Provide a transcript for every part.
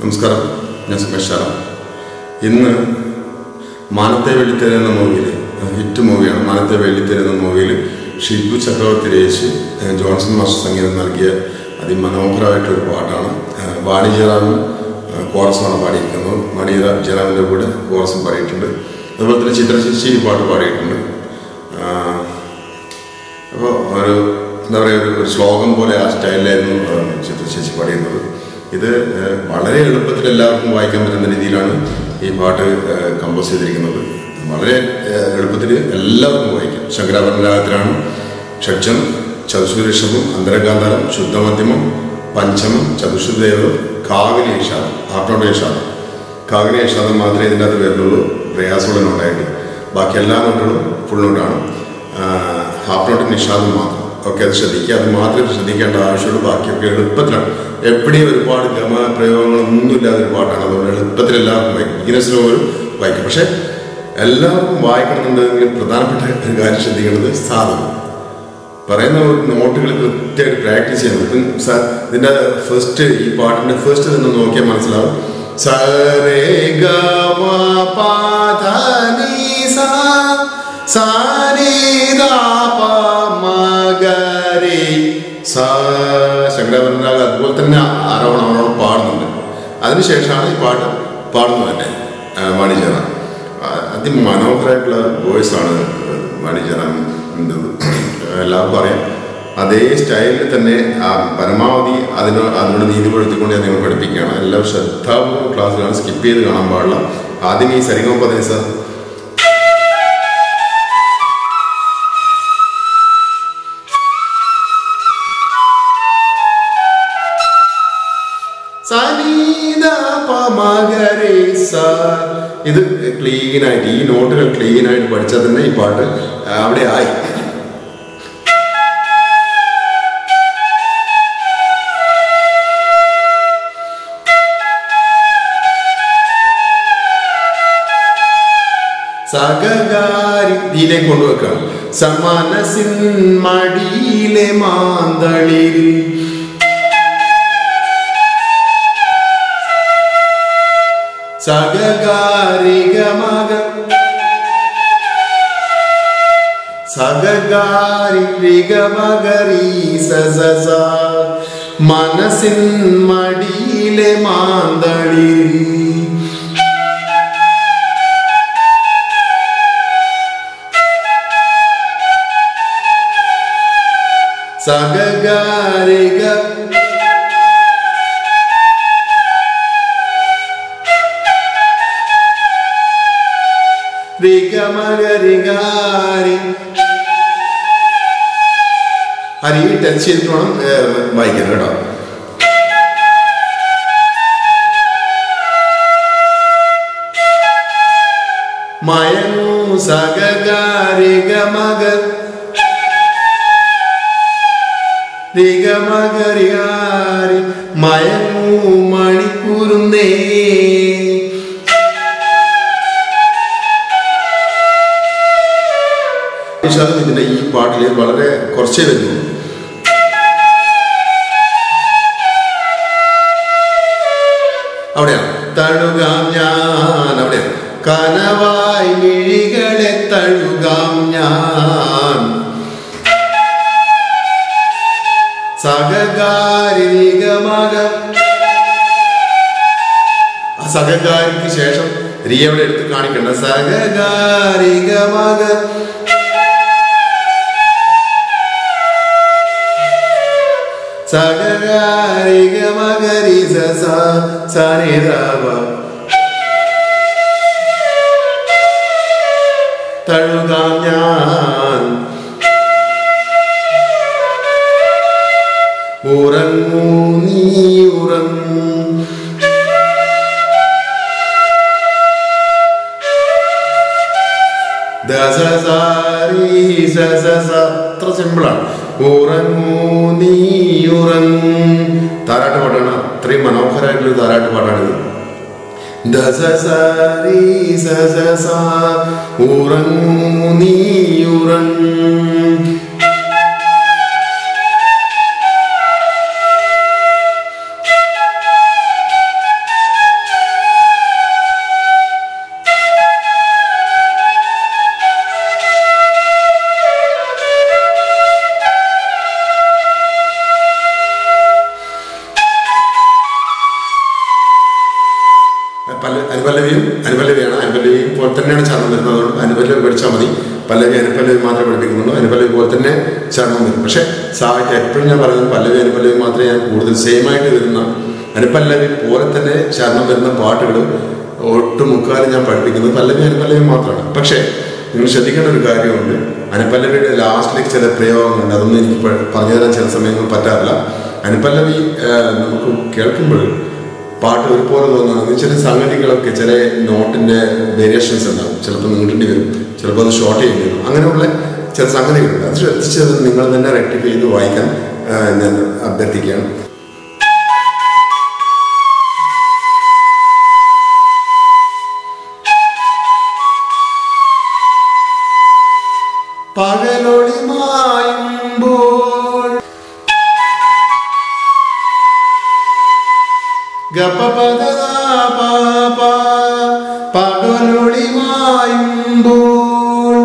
നമസ്കാരം ഞാൻ സുമേഷ് ശാല ഇന്ന് മാനത്തെ വെള്ളിത്തേര എന്ന മൂവിയിൽ ഹിറ്റ് മൂവിയാണ് മാനത്തെ വെള്ളിത്തേര എന്ന മൂവിയിൽ ഷിബു ചക്രവർത്തി രചിച്ച് ഏഹ്, ജോൺസൺ മാസ്റ്റർ സംഗീതം നൽകിയ അതിമനോഹരമായിട്ടൊരു പാട്ടാണ് ഏഹ്, വാണി ജയറാമും ഏഹ്, കോറസുമാണ് പാടിയിരിക്കുന്നത് വാണി ജയറാ- ജയറാമിൻ്റെ കൂടെ കോറസും പാടിയിട്ടുണ്ട് അതുപോലെ തന്നെ ചിത്രശേഷി ഈ പാട്ട് പാടിയിട്ടുണ്ട് ആഹ്, അപ്പോൾ ഒരു എന്താ പറയുക ഒരു ഒരു ശ്ലോകം പോലെ ആ സ്റ്റൈലിലായിരുന്നു ചിത്രശേഷി പാടിയിരുന്നത് ഇത് ഏഹ്, വളരെ എളുപ്പത്തിൽ എല്ലാവർക്കും വായിക്കാൻ പറ്റുന്ന രീതിയിലാണ് ഈ പാട്ട് കമ്പോസ് ചെയ്തിരിക്കുന്നത് വളരെ ഏഹ്, എളുപ്പത്തിൽ എല്ലാവർക്കും വായിക്കാം ശങ്കരാഭരണ രാഗത്തിലാണ് ഷഡ്ജം ചതുശ്വരിഷഭം അന്തരഗാന്ധാരം ശുദ്ധമധ്യമം പഞ്ചമം ചതുശ്രുദേവ് കാവിനി ഏഷാദം ആട്ടോടെ ഏഷാദം കാവിനി ഏഷാദം മാത്രമേ ഇതിൻ്റെ അകത്ത് വരുന്നുള്ളൂ പ്രയാസമുള്ള നോട്ടായിട്ട് ബാക്കി എല്ലാ നോട്ടുകളും ഫുൾ നോട്ടാണ് ഹാഫ് നോട്ട് നിഷാദം മാത്രം ഓക്കെ അത് ശ്രദ്ധിക്കുക അത് മാത്രമേ ശ്രദ്ധിക്കേണ്ട ആവശ്യമുള്ളൂ ബാക്കിയൊക്കെ എളുപ്പത്തിലാണ് എവിടെയും ഒരുപാട് ഗമ പ്രയോഗങ്ങളൊന്നും ഇല്ലാത്ത ഒരു പാട്ടാണ് അതുകൊണ്ട് എളുപ്പത്തിൽ എല്ലാവർക്കും വായിക്കും ബിഗിനേഴ്സിന് പോലും വായിക്കും പക്ഷെ എല്ലാവർക്കും വായിക്കണമെന്നുണ്ടെങ്കിൽ പ്രധാനപ്പെട്ട ഒരു കാര്യം ശ്രദ്ധിക്കേണ്ടത് സാധനം പറയുന്ന നോട്ടുകൾ കൃത്യമായിട്ട് പ്രാക്ടീസ് ചെയ്യാൻ പറ്റും സ- ഇതിന്റെ ഫസ്റ്റ് ഈ പാട്ടിന്റെ ഫസ്റ്റ് തന്നെ നോക്കിയാൽ മനസ്സിലാവും സരേ ഗ മ പ ധ നി സ സ നി ധ പ മ ഗ രി സ ശങ്കരാഭരണരാഗ അതുപോലെ തന്നെ ആരോഹണം അവരോട് പാടുന്നുണ്ട് അതിനുശേഷമാണ് ഈ പാട്ട് പാടുന്നത് തന്നെ വാണിജ്യറാം അതിമനോഹരമായിട്ടുള്ള വോയിസ് ആണ് വാണിജ്യറാമിൻ്റെത് എല്ലാവർക്കും അറിയാം അതേ സ്റ്റൈലിൽ തന്നെ ആ പരമാവധി അതിന് അതിനോട് നീതി പുലർത്തിക്കൊണ്ട് ഞാൻ നിങ്ങൾ പഠിപ്പിക്കുകയാണ് എല്ലാവരും ശ്രദ്ധാപൂർവ്വം ക്ലാസ്സുകളാണ് സ്കിപ്പ് ചെയ്ത് കാണാൻ പാടില്ല ആദ്യം ഈ സരിഗമ പദേ സർ സനീത പമഗരേ സ. ഇത് ക്ലീൻ ആയിട്ട് ഈ നോട്ടുകൾ ക്ലീൻ ആയിട്ട് പഠിച്ചാൽ തന്നെ ഈ പാട്ട് അവിടെ ആയി സഗകാരി ഇതിലേക്ക് കൊണ്ടുവെക്കാം സമനസിൻ മടിയിലെ മാന്തളിൽ സഗകാരിക മക സഗകാരിക മകരീ സ സ മനസ്സിൻ മടിയിലെ മാന്തളിൽ സഗകാരിക റിഗമകരികാരി ഹരി ടച്ച് ചെയ്തിട്ട് വേണം ഏർ, വായിക്കാൻ കേട്ടോ മയങ്ങൂ സഗകാരിക മക നിഗമകരിയാരി മയങ്ങൂ മണിക്കൂറുന്നേ നിഷാദം ഇതിന്റെ ഈ പാട്ടിൽ വളരെ കുറച്ചേ വരുന്നു അവിടെയാണ് തഴുകാം ഞാൻ അവിടെയാണ് കനവായി മിഴികളെ തഴുകാം ഞാൻ സഹകാരികമക ആ സഹകാരിക്ക് ശേഷം രീ അവിടെ എടുത്ത് കാണിക്കണ്ട സഹകാരികമക സഹകാരികമകരി സ സനിതാപ തഴുകാം ഞാൻ ഉറങ്ങൂ നീ ഉറങ്ങൂ ദസസാരി സസസ അത്ര സിമ്പിളാണ് ഉറങ്ങൂ നീ ഉറങ്ങൂ താരാട്ട് പാട്ടാണ് അത്രയും മനോഹരമായിട്ടുള്ള താരാട്ട് പാട്ടാണിത് ദസസാരി സസസ ഉറങ്ങൂ നീ ഉറങ്ങൂ അനുപല്ലവി പോലെ തന്നെ ചരണം വരും പക്ഷെ സാഹിത്യം എപ്പോഴും ഞാൻ പറയുന്നത് പല്ലവി അനുപല്ലവി മാത്രമേ ഞാൻ കൂടുതൽ സെയിം ആയിട്ട് വരുന്ന അനുപല്ലവി പോലെ തന്നെ ചരണം വരുന്ന പാട്ടുകൾ ഒട്ടുമുക്കാലും ഞാൻ പഠിപ്പിക്കുന്നത് പല്ലവി അനുപല്ലവി മാത്രമാണ് പക്ഷേ നിങ്ങൾ ശ്രദ്ധിക്കേണ്ട ഒരു കാര്യമുണ്ട് അനുപല്ലവിയുടെ ലാസ്റ്റിലേക്ക് ചില പ്രയോഗങ്ങളുണ്ട് അതൊന്നും എനിക്ക് പ- പറഞ്ഞു തരാൻ ചില സമയങ്ങളിൽ പറ്റാറില്ല അനുപല്ലവി ആ, നമുക്ക് കേൾക്കുമ്പോൾ പാട്ട് ഒരുപോലെ തോന്നുന്നത് ചില സംഗതികളൊക്കെ ചില നോട്ടിന്റെ വേരിയേഷൻസ് ഉണ്ടാവും ചിലപ്പോൾ നീട്ടേണ്ടി വരും ചിലപ്പോൾ അത് ഷോർട്ട് ചെയ്യേണ്ടി വരും അങ്ങനെയുള്ള ചില സംഗതികളുണ്ട് അത് ശ്രദ്ധിച്ചത് നിങ്ങൾ തന്നെ റെക്ടിഫൈ ചെയ്ത് വായിക്കാൻ ആ, ഞാൻ അഭ്യർത്ഥിക്കുകയാണ് പകലൊളി മായുമ്പോൾ ഗപപദാപാപ പകലൊളി മായുമ്പോൾ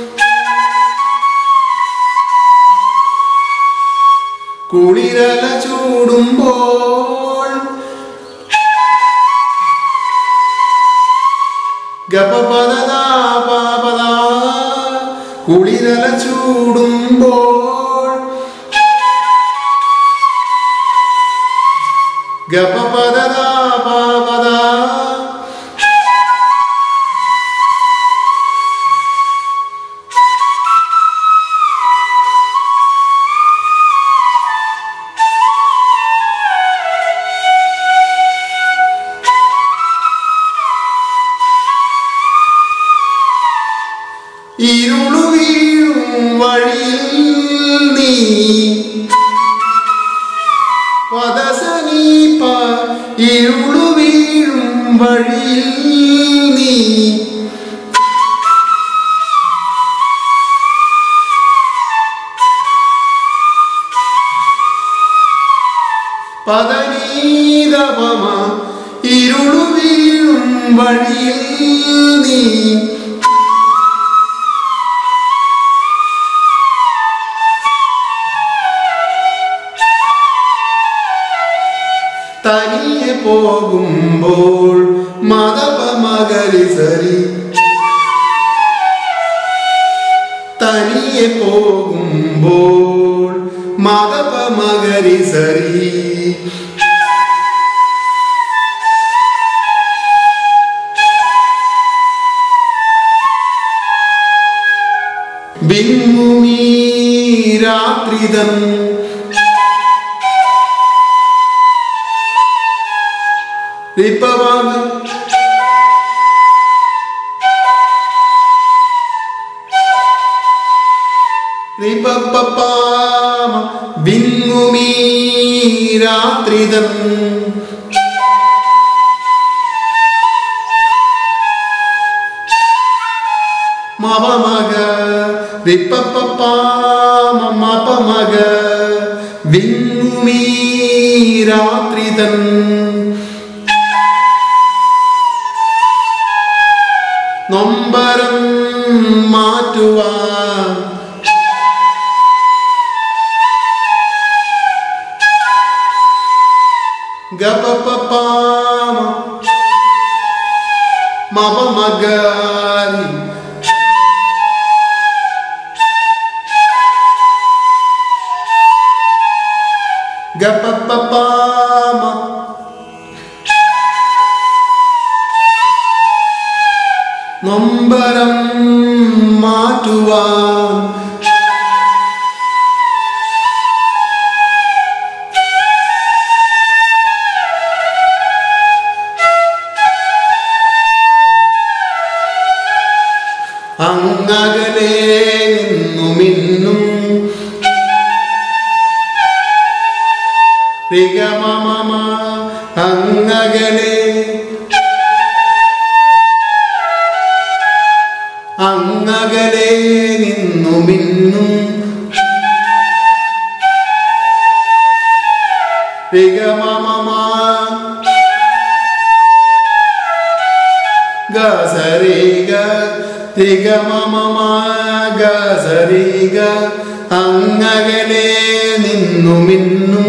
കുളിരല ചൂടുമ്പോൾ ഗപപദാപാപദ കുളിരല ചൂടുമ്പോൾ ഗപപദാപാപദ ഇരുളു വീഴും വഴിയിൽ നീ പദസനീപ ഇരുളു വീഴും വഴിയിൽ നീ പദനീതപമ ഇരുളു വീഴും വഴിയിൽ നീ തനിയെ പോകുമ്പോൾ മതപമകരിസരി തനിയെ പോകുമ്പോൾ മതപമകരിസരി ബിങ്ങുമീ രാത്രിതം റിപ്പവാമ റിപ്പപ്പാമ വിങ്ങുമീ രാത്രിതം മവമക റിപ്പപ്പാമ മപമക വിങ്ങുമീ രാത്രിതം നൊമ്പരം മാറ്റുവാൻ ഗപപപാമ മപമഗാരി ഗപപപാമ നൊമ്പരം മാറ്റുവാൻ അങ്ങകലെ നിന്നുമിന്നും റിഗമമ അങ്ങകലെ അങ്ങകലെ നിന്നുമിന്നും റിഗമമ ഗസരിഗ തിഗമമ ഗസരിഗ അങ്ങകലെ നിന്നുമിന്നും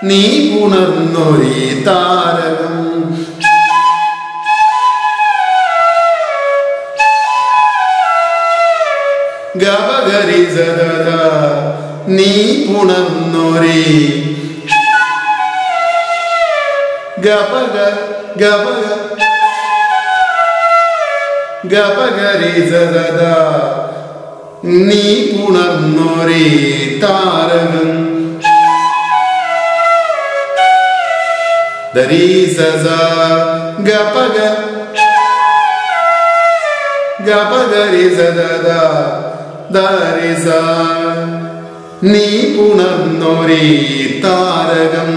നീ പുണർന്നൊരീ താരകം ഗവഗരി സദദ നീ പുണർന്നൊരീ ഗപഗ ഗപഗ ഗപഗരി സദദ നീ പുണർന്നൊരേ താരകം ദരീസസ ഗപഗ ഗപഗരി സദദ ദരിസ നീ പുണർന്നൊരേ താരകം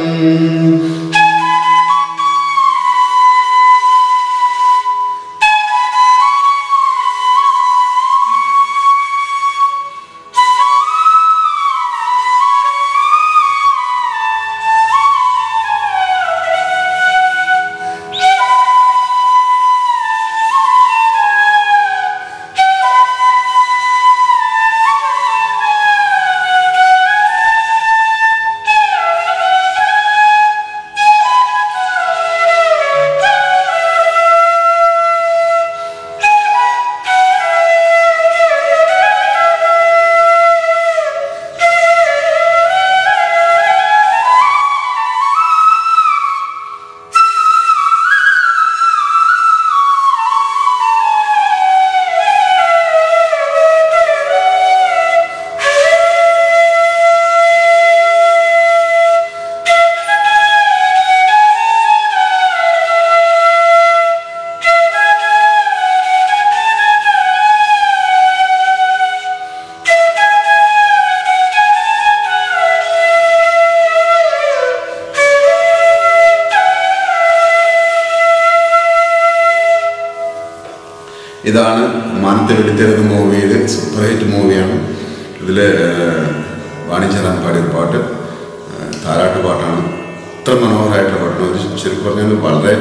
ഇതാണ് മാനത്തെ വെടിത്തരുന്ന മൂവിയിൽ സൂപ്പർ ഹിറ്റ് മൂവിയാണ് ഇതിൽ വാണിജ്യറാൻ പാടിയ പാട്ട് ആ, താരാട്ട് പാട്ടാണ് ഇത്ര മനോഹരമായിട്ടുള്ള പാട്ടാണ് ഒരു ശരിക്കും പറഞ്ഞാൽ വളരെ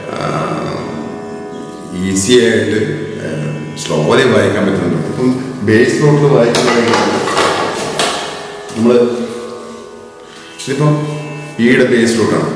ഈസി ആയിട്ട് സ്ലോലി വായിക്കാൻ പറ്റുന്നുണ്ട് ഇപ്പം ബേസ് നോട്ടിൽ വായിക്കുന്നുണ്ടെങ്കിൽ നമ്മൾ ഇതിപ്പം ഈയുടെ ബേസ് റൂട്ടാണ്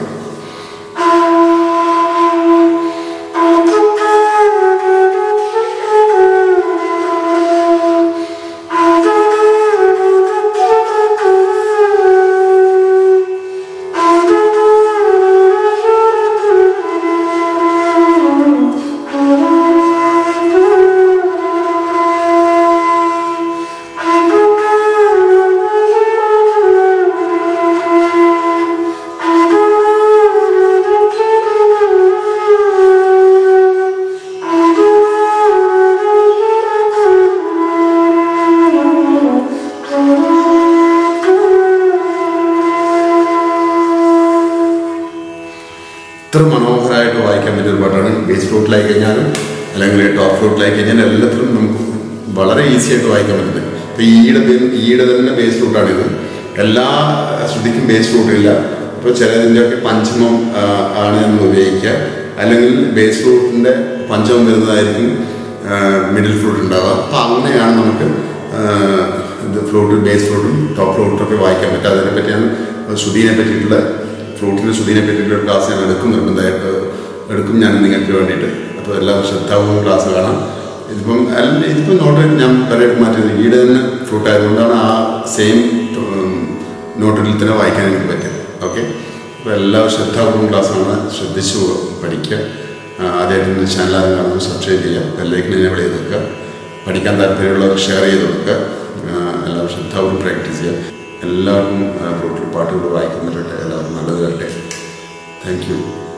ഇത്ര മനോഹരമായിട്ട് വായിക്കാൻ പറ്റിയ ഒരു പാട്ടാണ് ബേസ് ഫ്ലൂട്ടിലായി കഴിഞ്ഞാലും അല്ലെങ്കിൽ ടോപ്പ് ഫ്ലൂട്ടിലായി കഴിഞ്ഞാൽ എല്ലാത്തിലും നമുക്ക് വളരെ ഈസി ആയിട്ട് വായിക്കാൻ പറ്റുന്നത് ഇപ്പോൾ ഈയുടെ ബേ- ഈയുടെ തന്നെ ബേസ് ഫ്ലൂട്ടാണിത് എല്ലാ ശ്രുതിക്കും ബേസ് ഫ്ലൂട്ടില്ല ഇപ്പോൾ ചിലതിൻ്റെയൊക്കെ പഞ്ചമം ആ, ആണ് നമ്മൾ ഉപയോഗിക്കുക അല്ലെങ്കിൽ ബേസ് ഫ്ലൂട്ടിൻ്റെ പഞ്ചമം വരുന്നതായിരിക്കും മിഡിൽ ഫ്ലൂട്ട് ഉണ്ടാവുക അപ്പോൾ അങ്ങനെയാണ് നമുക്ക് ആ, ഇത് ഫ്ലൂട്ട് ബേസ് ഫ്ലൂട്ടും ടോപ്പ് ഫ്ലൂട്ടൊക്കെ വായിക്കാൻ പറ്റുക അതിനെ പറ്റിയാണ് ശ്രുതിനെ പറ്റിയിട്ടുള്ള ഫ്ലൂട്ടിൻ്റെ ശ്രുതിനെ പറ്റിയിട്ടുള്ള ഒരു ക്ലാസ് ഞാൻ എടുക്കും നിർബന്ധമായിട്ട് എടുക്കും ഞാൻ നിങ്ങൾക്ക് വേണ്ടിയിട്ട് അപ്പോൾ എല്ലാവരും ശ്രദ്ധാപൂർവ്വം ക്ലാസ് കാണാം ഇതിപ്പം അല്ല ഇതിപ്പം നോട്ട് ഞാൻ പലയിട്ട് മാറ്റിയത് ഈടെ തന്നെ ഫ്ലൂട്ട് ആയതുകൊണ്ടാണ് ആ സെയിം നോട്ടിൽ തന്നെ വായിക്കാൻ എനിക്ക് പറ്റിയത് ഓക്കെ അപ്പോൾ എല്ലാവരും ശ്രദ്ധാപൂർവ്വം ക്ലാസ്സാണ് ശ്രദ്ധിച്ച് പഠിക്കുക ആ, ആദ്യമായിട്ട് ചാനൽ ആരും കാണുമ്പോൾ സബ്സ്ക്രൈബ് ചെയ്യുക ബെല്ലൈക്കൻ എന്നെ വിളി വെക്കുക പഠിക്കാൻ താല്പര്യമുള്ളവർ ഷെയർ ചെയ്ത് കൊടുക്കുക ആ, എല്ലാവരും ശ്രദ്ധാപൂർവ്വം പ്രാക്ടീസ് ചെയ്യുക എല്ലാവർക്കും ഫ്ലൂട്ടിൽ പാട്ടുകൾ വായിക്കാൻ പറ്റട്ടെ എല്ലാവർക്കും നല്ലത് വരട്ടെ താങ്ക് യു